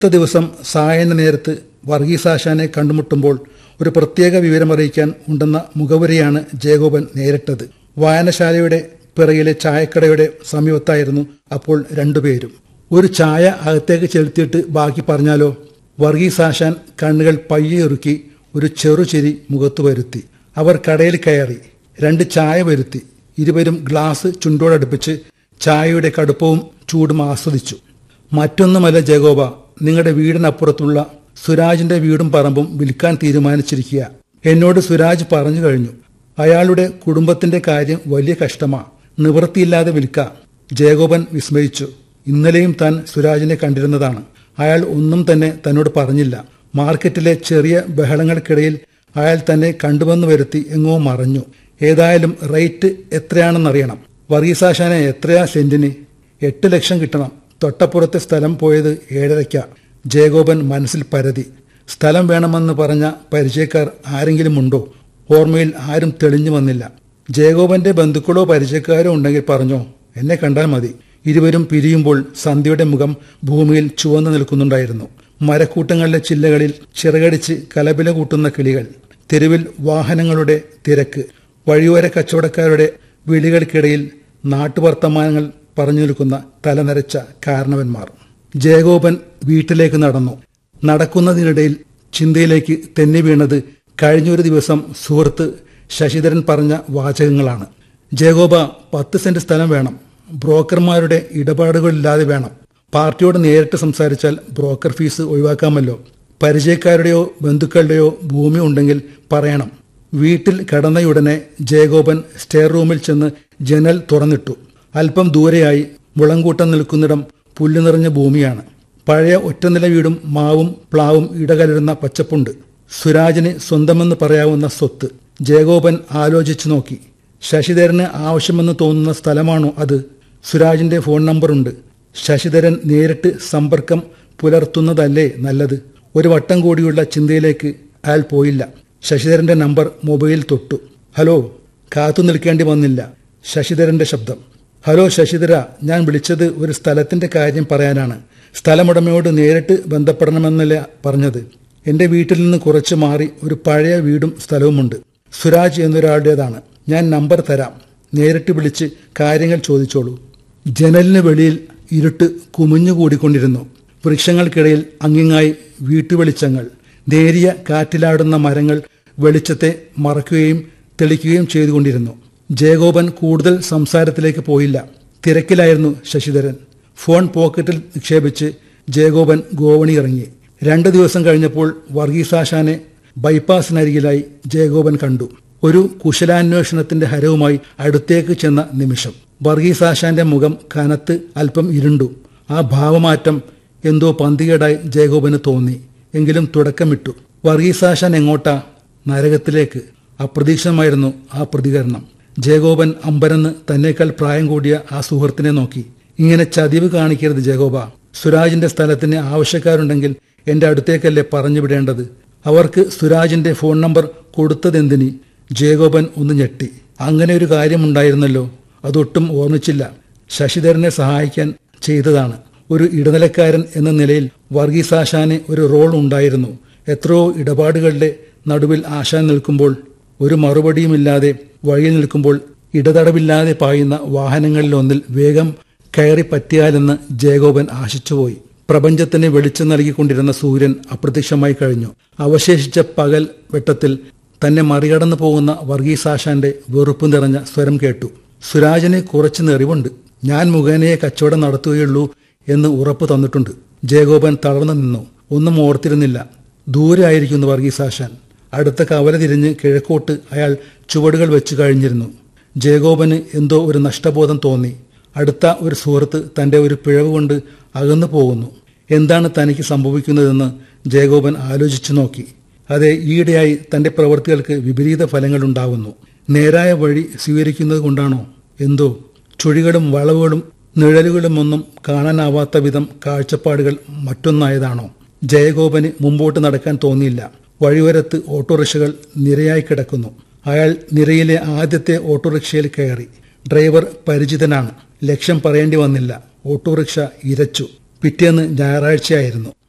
അടുത്ത ദിവസം സായന നേരത്ത് വർഗീസാശാനെ കണ്ടുമുട്ടുമ്പോൾ ഒരു പ്രത്യേക വിവരമറിയിക്കാൻ ഉണ്ടെന്ന മുഖവരിയാണ് ജയഗോപൻ നേരിട്ടത് വായനശാലയുടെ പിറകിലെ ചായക്കടയുടെ സമീപത്തായിരുന്നു അപ്പോൾ രണ്ടുപേരും ഒരു ചായ അകത്തേക്ക് ചെലുത്തിയിട്ട് ബാക്കി പറഞ്ഞാലോ വർഗീസാശാൻ കണ്ണുകൾ പയ്യെ ഇറുക്കി ഒരു ചെറുചിരി മുഖത്തു വരുത്തി അവർ കടയിൽ കയറി രണ്ട് ചായ വരുത്തി ഇരുവരും ഗ്ലാസ് ചുണ്ടോടടുപ്പിച്ച് ചായയുടെ കടുപ്പവും ചൂടും ആസ്വദിച്ചു മറ്റൊന്നുമല്ല ജയഗോപ നിങ്ങളുടെ വീടിനപ്പുറത്തുള്ള സുരാജിന്റെ വീടും പറമ്പും വിൽക്കാൻ തീരുമാനിച്ചിരിക്കുക എന്നോട് സുരാജ് പറഞ്ഞു കഴിഞ്ഞു അയാളുടെ കുടുംബത്തിന്റെ കാര്യം വലിയ കഷ്ടമാ നിവൃത്തിയില്ലാതെ വിൽക്കാം ജയഗോപൻ വിസ്മയിച്ചു ഇന്നലെയും താൻ സുരാജിനെ കണ്ടിരുന്നതാണ് അയാൾ ഒന്നും തന്നെ തന്നോട് പറഞ്ഞില്ല മാർക്കറ്റിലെ ചെറിയ ബഹളങ്ങൾക്കിടയിൽ അയാൾ തന്നെ കണ്ടുവന്നു വരുത്തി എങ്ങോ മറഞ്ഞു ഏതായാലും റേറ്റ് എത്രയാണെന്നറിയണം വർഗീസാശാനെ എത്രയാ സെന്റിന് എട്ട് ലക്ഷം കിട്ടണം തൊട്ടപ്പുറത്തെ സ്ഥലം പോയത് ഏഴരയ്ക്ക ജയഗോപൻ മനസ്സിൽ പരതി സ്ഥലം വേണമെന്ന് പറഞ്ഞ പരിചയക്കാർ ആരെങ്കിലും ഉണ്ടോ ഓർമ്മയിൽ ആരും തെളിഞ്ഞു വന്നില്ല ജയഗോപന്റെ ബന്ധുക്കളോ പരിചയക്കാരോ ഉണ്ടെങ്കിൽ പറഞ്ഞോ എന്നെ കണ്ടാൽ മതി ഇരുവരും പിരിയുമ്പോൾ സന്ധ്യയുടെ മുഖം ഭൂമിയിൽ ചുവന്നു നിൽക്കുന്നുണ്ടായിരുന്നു മരക്കൂട്ടങ്ങളിലെ ചില്ലകളിൽ ചിറകടിച്ച് കലപില കൂട്ടുന്ന കിളികൾ തെരുവിൽ വാഹനങ്ങളുടെ തിരക്ക് വഴിയോര കച്ചവടക്കാരുടെ വിളികൾക്കിടയിൽ നാട്ടുവർത്തമാനങ്ങൾ പറഞ്ഞു നിൽക്കുന്ന തലനരച്ച കാരണവന്മാർ ജയഗോപൻ വീട്ടിലേക്ക് നടന്നു നടക്കുന്നതിനിടയിൽ ചിന്തയിലേക്ക് തെന്നി വീണത് കഴിഞ്ഞൊരു ദിവസം സുഹൃത്ത് ശശിധരൻ പറഞ്ഞ വാചകങ്ങളാണ് ജയഗോപ പത്ത് സെന്റ് സ്ഥലം വേണം ബ്രോക്കർമാരുടെ ഇടപാടുകളില്ലാതെ വേണം പാർട്ടിയോട് നേരിട്ട് സംസാരിച്ചാൽ ബ്രോക്കർ ഫീസ് ഒഴിവാക്കാമല്ലോ പരിചയക്കാരുടെയോ ബന്ധുക്കളുടെയോ ഭൂമി ഉണ്ടെങ്കിൽ പറയണം വീട്ടിൽ കടന്നയുടനെ ജയഗോപൻ സ്റ്റെയർ റൂമിൽ ചെന്ന് ജനൽ തുറന്നിട്ടു അല്പം ദൂരെയായി മുളങ്കൂട്ടം നിൽക്കുന്നിടം പുല്ല് നിറഞ്ഞ ഭൂമിയാണ് പഴയ ഒറ്റനില വീടും മാവും പ്ലാവും ഇടകലരുന്ന പച്ചപ്പുണ്ട് സുരാജിന് സ്വന്തമെന്ന് പറയാവുന്ന സ്വത്ത് ജയഗോപൻ ആലോചിച്ചു നോക്കി ശശിധരന് ആവശ്യമെന്ന് തോന്നുന്ന സ്ഥലമാണോ അത് സുരാജിന്റെ ഫോൺ നമ്പറുണ്ട് ശശിധരൻ നേരിട്ട് സമ്പർക്കം പുലർത്തുന്നതല്ലേ നല്ലത് ഒരു വട്ടം കൂടിയുള്ള ചിന്തയിലേക്ക് അയാൾ പോയില്ല ശശിധരന്റെ നമ്പർ മൊബൈൽ തൊട്ടു ഹലോ കാത്തു നിൽക്കേണ്ടി വന്നില്ല ശശിധരന്റെ ശബ്ദം ഹലോ ശശിധര ഞാൻ വിളിച്ചത് ഒരു സ്ഥലത്തിന്റെ കാര്യം പറയാനാണ് സ്ഥലമുടമയോട് നേരിട്ട് ബന്ധപ്പെടണമെന്നല്ല പറഞ്ഞത് എന്റെ വീട്ടിൽ നിന്ന് കുറച്ച് മാറി ഒരു പഴയ വീടും സ്ഥലവുമുണ്ട് സുരാജ് എന്നൊരാളുടേതാണ് ഞാൻ നമ്പർ തരാം നേരിട്ട് വിളിച്ച് കാര്യങ്ങൾ ചോദിച്ചോളൂ ജനലിന് വെളിയിൽ ഇരുട്ട് കുമിഞ്ഞുകൂടിക്കൊണ്ടിരുന്നു വൃക്ഷങ്ങൾക്കിടയിൽ അങ്ങിങ്ങായി വീട്ടുവെളിച്ചങ്ങൾ നേരിയ കാറ്റിലാടുന്ന മരങ്ങൾ വെളിച്ചത്തെ മറക്കുകയും തെളിക്കുകയും ചെയ്തുകൊണ്ടിരുന്നു ജയഗോപൻ കൂടുതൽ സംസാരത്തിലേക്ക് പോയില്ല തിരക്കിലായിരുന്നു ശശിധരൻ ഫോൺ പോക്കറ്റിൽ നിക്ഷേപിച്ച് ജയഗോപൻ ഗോവണി ഇറങ്ങി രണ്ടു ദിവസം കഴിഞ്ഞപ്പോൾ വർഗീസാശാനെ ബൈപ്പാസിനരികിലായി ജയഗോപൻ കണ്ടു ഒരു കുശലാന്വേഷണത്തിന്റെ ഹരവുമായി അടുത്തേക്ക് ചെന്ന നിമിഷം വർഗീസാശാന്റെ മുഖം കനത്ത് അല്പം ഇരുണ്ടു ആ ഭാവമാറ്റം എന്തോ പന്തികേടായി ജയഗോപന് തോന്നി എങ്കിലും തുടക്കമിട്ടു വർഗീസാശാൻ എങ്ങോട്ടാ നരകത്തിലേക്ക് അപ്രതീക്ഷിതമായിരുന്നു ആ പ്രതികരണം ജയഗോപൻ അമ്പരന്ന് തന്നേക്കാൾ പ്രായം കൂടിയ ആ സുഹൃത്തിനെ നോക്കി ഇങ്ങനെ ചതിവ് കാണിക്കരുത് ജയഗോപ സുരാജിന്റെ സ്ഥലത്തിന് ആവശ്യക്കാരുണ്ടെങ്കിൽ എന്റെ അടുത്തേക്കല്ലേ പറഞ്ഞു വിടേണ്ടത് അവർക്ക് സുരാജിന്റെ ഫോൺ നമ്പർ കൊടുത്തതെന്തിനി ജയഗോപൻ ഒന്ന് ഞെട്ടി അങ്ങനെ ഒരു കാര്യമുണ്ടായിരുന്നല്ലോ അതൊട്ടും ഓർമ്മിച്ചില്ല ശശിധരനെ സഹായിക്കാൻ ചെയ്തതാണ് ഒരു ഇടനിലക്കാരൻ എന്ന നിലയിൽ വർഗീസാശാന് ഒരു റോൾ ഉണ്ടായിരുന്നു എത്രയോ ഇടപാടുകളുടെ നടുവിൽ ആശാൻ നിൽക്കുമ്പോൾ ഒരു മറുപടിയുമില്ലാതെ വഴിയിൽ നിൽക്കുമ്പോൾ ഇടതടവില്ലാതെ പായുന്ന വാഹനങ്ങളിലൊന്നിൽ വേഗം കയറി പറ്റിയാലെന്ന് ജയഗോപൻ ആശിച്ചുപോയി പ്രപഞ്ചത്തിന് വെളിച്ചം നൽകിക്കൊണ്ടിരുന്ന സൂര്യൻ അപ്രത്യക്ഷമായി കഴിഞ്ഞു അവശേഷിച്ച പകൽ വെട്ടത്തിൽ തന്നെ മറികടന്നു പോകുന്ന വർഗീസാശാന്റെ വെറുപ്പ് നിറഞ്ഞ സ്വരം കേട്ടു സുരാജിന് കുറച്ച് നെറിവുണ്ട് ഞാൻ മുഖേനയെ കച്ചവടം നടത്തുകയുള്ളൂ എന്ന് ഉറപ്പ് തന്നിട്ടുണ്ട് ജയഗോപൻ തളർന്നു നിന്നു ഒന്നും ഓർത്തിരുന്നില്ല ദൂരെ ആയിരിക്കുന്നു വർഗീസാശാൻ അടുത്ത കവല തിരിഞ്ഞ് കിഴക്കോട്ട് അയാൾ ചുവടുകൾ വെച്ചു കഴിഞ്ഞിരുന്നു ജയഗോപന് എന്തോ ഒരു നഷ്ടബോധം തോന്നി അടുത്ത ഒരു സുഹൃത്ത് തന്റെ ഒരു പിഴവ് കൊണ്ട് അകന്നു പോകുന്നു എന്താണ് തനിക്ക് സംഭവിക്കുന്നതെന്ന് ജയഗോപൻ ആലോചിച്ചു നോക്കി അതെ ഈയിടെയായി തന്റെ പ്രവൃത്തികൾക്ക് വിപരീത ഫലങ്ങൾ ഉണ്ടാവുന്നു നേരായ വഴി സ്വീകരിക്കുന്നത് കൊണ്ടാണോ എന്തോ ചുഴികളും വളവുകളും നിഴലുകളും ഒന്നും കാണാനാവാത്ത വിധം കാഴ്ചപ്പാടുകൾ മറ്റൊന്നായതാണോ ജയഗോപന് മുമ്പോട്ട് നടക്കാൻ തോന്നിയില്ല വഴിയോരത്ത് ഓട്ടോറിക്ഷകൾ നിരയായി കിടക്കുന്നു അയാൾ നിരയിലെ ആദ്യത്തെ ഓട്ടോറിക്ഷയിൽ കയറി ഡ്രൈവർ പരിചിതനാണ് ലക്ഷ്യം പറയേണ്ടി വന്നില്ല ഓട്ടോറിക്ഷ ഇരച്ചു പിറ്റേന്ന് ഞായറാഴ്ചയായിരുന്നു